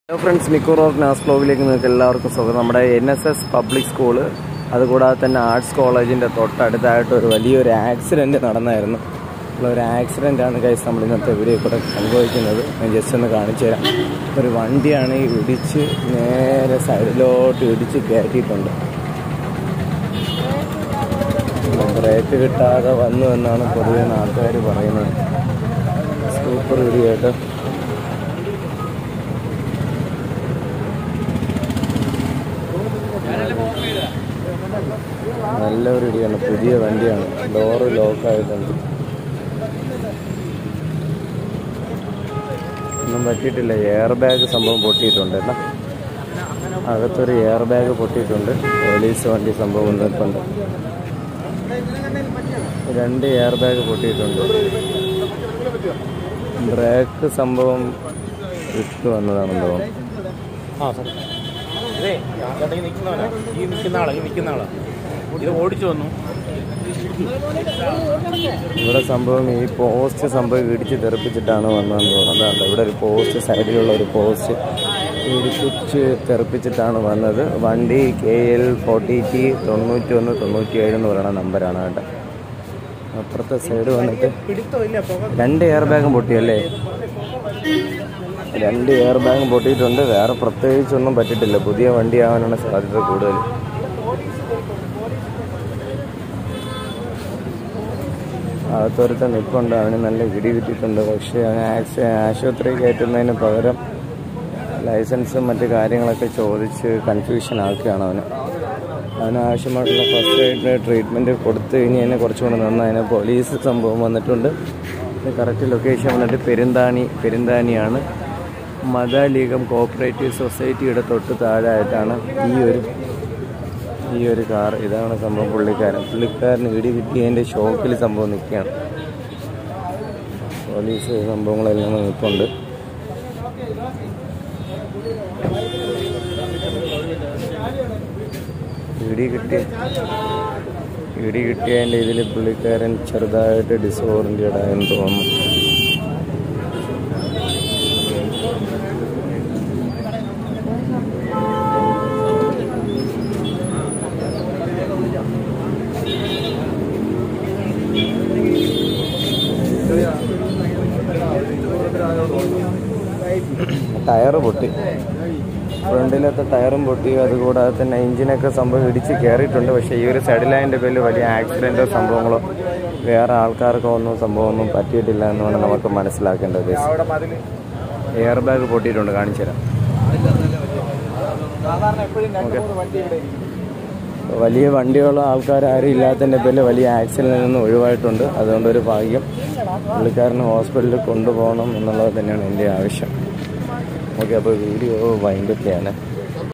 hello friends നിക്കോ റോക്ക് നാസ് ബ്ലോഗിലേക്ക് നിങ്ങൾക്ക് എല്ലാവർക്കും സ്വാഗതം നമ്മുടെ N S S public school അതുകൂടാതെ തന്നെ ആർട്സ് കോളേജിൻ്റെ തൊട്ടടുത്തായിട്ട് ഒരു വലിയൊരു ആക്സിഡൻറ്റ് നടന്നായിരുന്നു ഉള്ള ഒരു ആക്സിഡൻ്റ് ആണ് കൈസ് നമ്മൾ ഇന്നത്തെ വീഡിയോ കൂടെ അനുഭവിക്കുന്നത് ഞാൻ ജസ്റ്റ് ഒന്ന് കാണിച്ചു തരാം ഒരു വണ്ടിയാണ് ഈ ഇടിച്ച് നേരെ സൈഡിലോട്ട് ഇടിച്ച് കയറ്റിയിട്ടുണ്ട് ബ്രേക്ക് കിട്ടാതെ വന്നു എന്നാണ് പൊതുവെ നാട്ടുകാർ പറയുന്നത് സൂപ്പർ വീഡിയോ കേട്ടോ നല്ല ഒരു ഇടിയാണ് പുതിയ വണ്ടിയാണ് ഡോറ് ലോക്കായിട്ടുണ്ട് ഒന്നും പറ്റിയിട്ടില്ല എയർ ബാഗ് സംഭവം പൊട്ടിയിട്ടുണ്ട് എന്നാ അകത്തൊരു എയർ ബാഗ് പൊട്ടിയിട്ടുണ്ട് പോലീസ് വണ്ടി സംഭവം നിൽപ്പുണ്ട് രണ്ട് എയർ ബാഗ് പൊട്ടിയിട്ടുണ്ട് ബ്രേക്ക് സംഭവം വിട്ടു വന്നതാണെന്ന് തോന്നുന്നു ആ സാർ ഇതേ ചേട്ടാ ഈ നിൽക്കുന്നവനാ ഈ നിൽക്കുന്ന ആളാ ഈ നിൽക്കുന്ന ആളാ ഇത് ഓടിച്ചു വന്നു ഇവിടെ സംഭവം ഈ പോസ്റ്റ് സംഭവം ഇടിച്ച് തെറിപ്പിച്ചിട്ടാണ് വന്നതെന്ന് തോന്നുന്നത് അതാണ്ട് ഇവിടെ ഒരു പോസ്റ്റ് സൈഡിലുള്ള ഒരു പോസ്റ്റ് ഇടിപ്പിച്ച് തെറിപ്പിച്ചിട്ടാണ് വന്നത് വണ്ടി കെ എൽ ഫോർട്ടി ടി തൊണ്ണൂറ്റി ഒന്ന് തൊണ്ണൂറ്റി ഏഴ് എന്ന് പറയുന്ന നമ്പറാണ് കേട്ടോ അപ്പുറത്തെ സൈഡ് വന്നിട്ട് രണ്ട് എയർ ബാഗും പൊട്ടിയല്ലേ രണ്ട് എയർ ബാഗും പൊട്ടിയിട്ടുണ്ട് വേറെ പ്രത്യേകിച്ചൊന്നും പറ്റിയിട്ടില്ല പുതിയ വണ്ടി ആവാനാണ് സാധ്യത കൂടുതൽ അകത്തൊരുത്തൻ നിൽപ്പുണ്ട് അവന് നല്ല ഇടി കിട്ടിയിട്ടുണ്ട് പക്ഷേ അവന് ആക്സി ആശുപത്രി കയറ്റുന്നതിന് പകരം ലൈസൻസും മറ്റു കാര്യങ്ങളൊക്കെ ചോദിച്ച് കൺഫ്യൂഷൻ ആക്കുകയാണ് അവന് അവന് ആവശ്യമായിട്ടുള്ള ഫസ്റ്റ് എയ്ഡ് ട്രീറ്റ്മെൻറ്റ് കൊടുത്തു കഴിഞ്ഞ് കഴിഞ്ഞാൽ കുറച്ചുകൂടെ നന്നായി പോലീസ് സംഭവം വന്നിട്ടുണ്ട് കറക്റ്റ് ലൊക്കേഷൻ വന്നിട്ട് പെരുന്താണി പെരുന്താനിയാണ് മതാലീഗം കോപ്പറേറ്റീവ് സൊസൈറ്റിയുടെ തൊട്ട് താഴെയായിട്ടാണ് ഈ ഒരു ഈ ഒരു കാർ ഇതാണ് സംഭവം പുള്ളിക്കാരൻ പുള്ളിക്കാരന് ഇടി കിട്ടിയതിൻ്റെ ഷോക്കിൽ സംഭവം നിൽക്കുകയാണ് പോലീസ് സംഭവങ്ങളെല്ലാം നിൽപ്പുണ്ട് ഇടി കിട്ടി ഇടി കിട്ടിയതിൻ്റെ ഇതിൽ പുള്ളിക്കാരൻ ചെറുതായിട്ട് ഡിസോറിയൻറ്റഡ് ആയെന്ന് തോന്നുന്നു ടയറ് പൊട്ടി ഫ്രണ്ടിലത്തെ ടയറും പൊട്ടി അതുകൂടാതെ തന്നെ എഞ്ചിനൊക്കെ സംഭവം ഇടിച്ച് കയറിയിട്ടുണ്ട് പക്ഷേ ഈ ഒരു സൈഡ് ലൈനിൻ്റെ പേരിൽ വലിയ ആക്സിഡൻറ്റോ സംഭവങ്ങളോ വേറെ ആൾക്കാർക്കോ ഒന്നും സംഭവമൊന്നും പറ്റിയിട്ടില്ല എന്നാണ് നമുക്ക് മനസ്സിലാക്കേണ്ടത് എയർ ബാഗ് പൊട്ടിയിട്ടുണ്ട് കാണിച്ചു തരാം ഓക്കെ വലിയ വണ്ടിയുള്ള ആൾക്കാർ ആരും ഇല്ലാത്തതിൻ്റെ പേരിൽ വലിയ ആക്സിഡൻറ്റിൽ നിന്ന് ഒഴിവായിട്ടുണ്ട് അതുകൊണ്ടൊരു ഭാഗ്യം പുള്ളിക്കാരന് ഹോസ്പിറ്റലിൽ കൊണ്ടുപോകണം എന്നുള്ളത് തന്നെയാണ് എൻ്റെ ആവശ്യം ഓക്കെ അപ്പോൾ വീഡിയോ വൈൻഡപ്പ് ചെയ്യാണ്